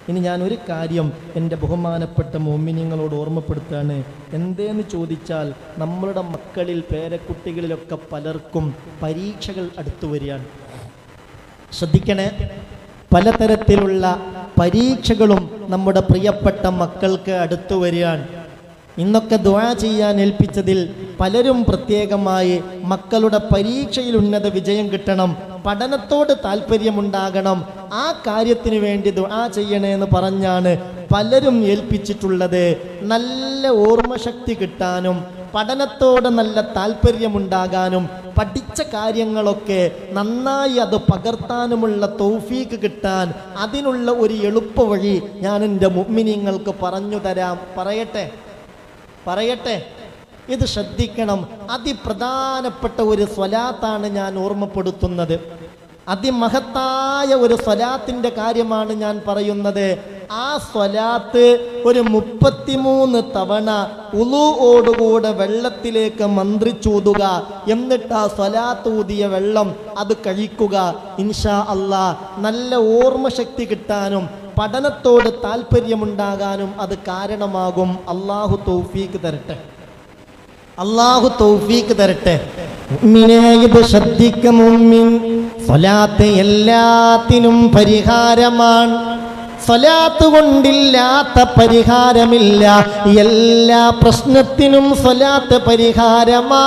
ഇനി ഞാൻ ഒരു കാര്യം എൻ്റെ ബഹുമാനപ്പെട്ട മോമിനിയങ്ങളോട് ഓർമ്മപ്പെടുത്തുകയാണ് എന്തേന്ന് ചോദിച്ചാൽ നമ്മളുടെ മക്കളിൽ പേരക്കുട്ടികളിലൊക്കെ പലർക്കും പരീക്ഷകൾ അടുത്തു വരികയാണ് ശ്രദ്ധിക്കണേ പലതരത്തിലുള്ള പരീക്ഷകളും നമ്മുടെ പ്രിയപ്പെട്ട മക്കൾക്ക് അടുത്തു വരികയാണ് ഇന്നൊക്കെ ദുആ ചെയ്യാൻ ഏൽപ്പിച്ചതിൽ പലരും പ്രത്യേകമായി മക്കളുടെ പരീക്ഷയിൽ ഉന്നത വിജയം കിട്ടണം പഠനത്തോട് താല്പര്യമുണ്ടാകണം ആ കാര്യത്തിന് വേണ്ടി ദുആ ചെയ്യണേ എന്ന് പറഞ്ഞാണ് പലരും ഏൽപ്പിച്ചിട്ടുള്ളത് നല്ല ഓർമ്മശക്തി കിട്ടാനും പഠനത്തോട് നല്ല താല്പര്യമുണ്ടാകാനും പഠിച്ച കാര്യങ്ങളൊക്കെ നന്നായി അത് പകർത്താനുമുള്ള തൗഫീക്ക് കിട്ടാൻ അതിനുള്ള ഒരു എളുപ്പ വഴി ഞാൻ എൻ്റെ മുഗ്മിനിങ്ങൾക്ക് പറഞ്ഞു തരാം പറയട്ടെ പറയട്ടെ ഇത് ശ്രദ്ധിക്കണം അതിപ്രധാനപ്പെട്ട ഒരു സ്വലാത്താണ് ഞാൻ ഓർമ്മപ്പെടുത്തുന്നത് അതിമഹത്തായ ഒരു സ്വലാത്തിൻ്റെ കാര്യമാണ് ഞാൻ പറയുന്നത് ആ സ്വലാത്ത് ഒരു മുപ്പത്തിമൂന്ന് തവണ ഉളുവോടുകൂടെ വെള്ളത്തിലേക്ക് മന്ത്രിച്ചൂതുക എന്നിട്ട് ആ സ്വലാത്ത് ഊതിയ വെള്ളം അത് കഴിക്കുക ഇൻഷാ അള്ളാ നല്ല ഓർമ്മശക്തി കിട്ടാനും പഠനത്തോട് താല്പര്യമുണ്ടാകാനും അത് കാരണമാകും അള്ളാഹു തൗഫീക്ക് തരട്ടെ അള്ളാഹു തൗഫീക്ക് തരട്ടെ മുഅ്മിനേ ഇത് ശ്രദ്ധിക്ക മുമ്മിൻ സ്വലാത്ത് എല്ലാത്തിനും പരിഹാരമാണ് സ്വലാത്ത് കൊണ്ടില്ലാത്ത പരിഹാരമില്ല എല്ലാ പ്രശ്നത്തിനും സ്വലാത്ത് പരിഹാരമാ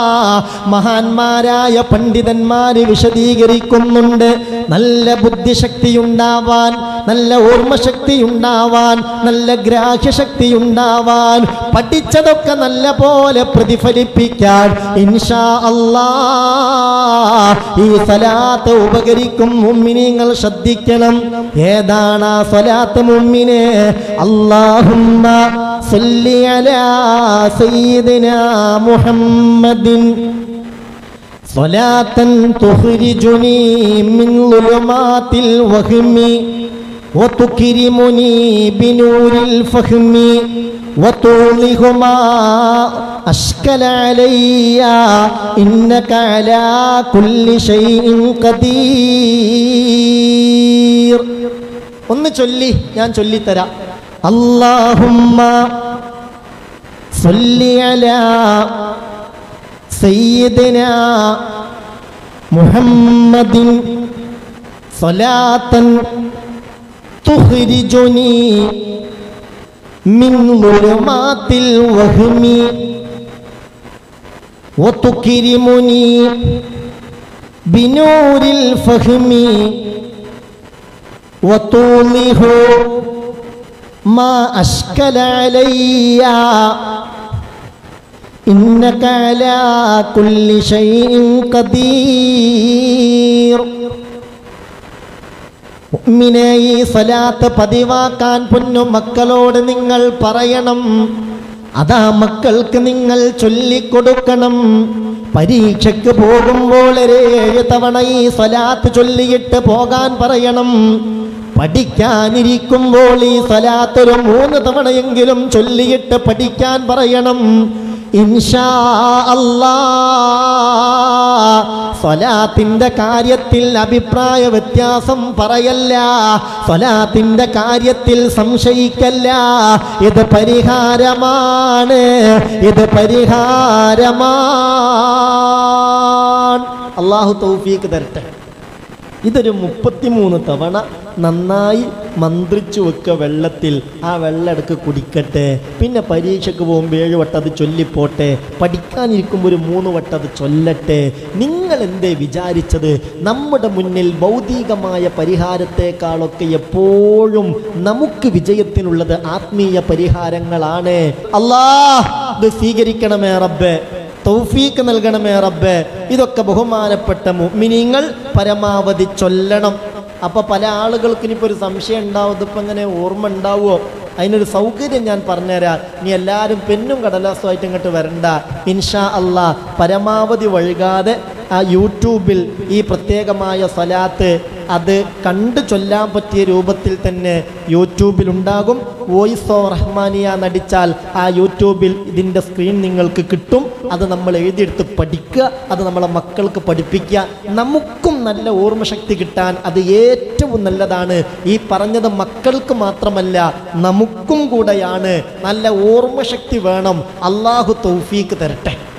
മഹാന്മാരായ പണ്ഡിതന്മാര് വിശദീകരിക്കുന്നുണ്ട് നല്ല ബുദ്ധിശക്തി ഉണ്ടാവാൻ നല്ല ഓർമ്മശക്തി ഉണ്ടാവാൻ നല്ല ഗ്രാഹ്യശക്തി ഉണ്ടാവാൻ പഠിച്ചതൊക്കെ നല്ല പോലെ പ്രതിഫലിപ്പിക്കാൻ ഇൻഷാ അല്ലാ ഈ സലാത്ത് ഉപകരിക്കും മുമ്മിനിങ്ങൾ ശ്രദ്ധിക്കണം ഏതാണ് ആ സലാത്ത് മുമ്മിനെ അല്ലാഹുമ്മ സല്ലി അലാ സയ്യിദിനാ മുഹമ്മദിൻ صلاة تخرجني من ظلمات الوهم وتكرمني بنور الفهم وتوضح ما أشكل علي إنك على كل شيء قدير ഒന്ന് ചൊല്ലി ഞാൻ ചൊല്ലിത്തരാം അല്ലാഹുമ്മ സല്ലി അലാ سيدنا محمد صلاة تخرجني من ظلمات الوهم وتكرمني بنور الفهم وتوضح ما أشكل عليّ إنك على كل شيء قدير മുഅ്മിനെ ഈ സലാത്ത് പതിവാക്കാൻ പൊന്നു മക്കളോട് നിങ്ങൾ പറയണം അതാ മക്കൾക്ക് നിങ്ങൾ ചൊല്ലിക്കൊടുക്കണം പരീക്ഷയ്ക്ക് പോകുമ്പോൾ ഒരു ഏഴ് തവണ ഈ സ്വലാത്ത് ചൊല്ലിയിട്ട് പോകാൻ പറയണം പഠിക്കാനിരിക്കുമ്പോൾ ഈ സ്വലാത്ത് ഒരു മൂന്ന് തവണയെങ്കിലും ചൊല്ലിയിട്ട് പഠിക്കാൻ പറയണം ഇൻഷാ അല്ലാ സ്വലാത്തിന്റെ കാര്യത്തിൽ അഭിപ്രായ വ്യത്യാസം പറയല്ല സ്വലാത്തിന്റെ കാര്യത്തിൽ സംശയിക്കല്ല ഇത് പരിഹാരമാണ് ഇത് പരിഹാരമാണ് അള്ളാഹു തൗഫീക്ക് തരട്ടെ ഇതൊരു മുപ്പത്തിമൂന്ന് തവണ നന്നായി മന്ത്രിച്ചു വെക്കുക വെള്ളത്തിൽ ആ വെള്ളം എടുക്ക് കുടിക്കട്ടെ പിന്നെ പരീക്ഷയ്ക്ക് പോകുമ്പോൾ ഏഴ് വട്ടം അത് ചൊല്ലിപ്പോട്ടെ പഠിക്കാനിരിക്കുമ്പോൾ ഒരു മൂന്ന് വട്ടം അത് ചൊല്ലട്ടെ നിങ്ങൾ എന്തേ വിചാരിച്ചത് നമ്മുടെ മുന്നിൽ ഭൗതികമായ പരിഹാരത്തെക്കാളൊക്കെ എപ്പോഴും നമുക്ക് വിജയത്തിനുള്ളത് ആത്മീയ പരിഹാരങ്ങളാണ് അല്ലാ ഇത് സ്വീകരിക്കണമേ റബ്ബേ തൗഫീക്ക് നൽകണമേ റബ്ബേ ഇതൊക്കെ ബഹുമാനപ്പെട്ട മുഅ്മിനീങ്ങൾ പരമാവധി ചൊല്ലണം അപ്പോൾ പല ആളുകൾക്ക് ഇനിയിപ്പോൾ ഒരു സംശയം ഉണ്ടാവും ഇതിപ്പോൾ ഇങ്ങനെ ഓർമ്മ ഉണ്ടാവുമോ അതിനൊരു സൗകര്യം ഞാൻ പറഞ്ഞുതരാം ഇനി എല്ലാവരും പെന്നും കടലാസുമായിട്ട് ഇങ്ങോട്ട് വരണ്ട ഇൻഷാ അള്ളാ പരമാവധി വഴുകാതെ ആ യൂട്യൂബിൽ ഈ പ്രത്യേകമായ സ്വലാത്ത് അത് കണ്ടു ചൊല്ലാൻ പറ്റിയ രൂപത്തിൽ തന്നെ യൂട്യൂബിൽ ഉണ്ടാകും വോയിസ് ഓ റഹ്മാനിയ നടിച്ചാൽ ആ യൂട്യൂബിൽ ഇതിൻ്റെ സ്ക്രീൻ നിങ്ങൾക്ക് കിട്ടും അത് നമ്മൾ എഴുതിയെടുത്ത് പഠിക്കുക അത് നമ്മളെ മക്കൾക്ക് പഠിപ്പിക്കുക നമുക്കും നല്ല ഓർമ്മശക്തി കിട്ടാൻ അത് ഏറ്റവും നല്ലതാണ് ഈ പറഞ്ഞത് മക്കൾക്ക് മാത്രമല്ല നമുക്കും കൂടെയാണ് നല്ല ഓർമ്മശക്തി വേണം അള്ളാഹു തൗഫീക്ക് തരട്ടെ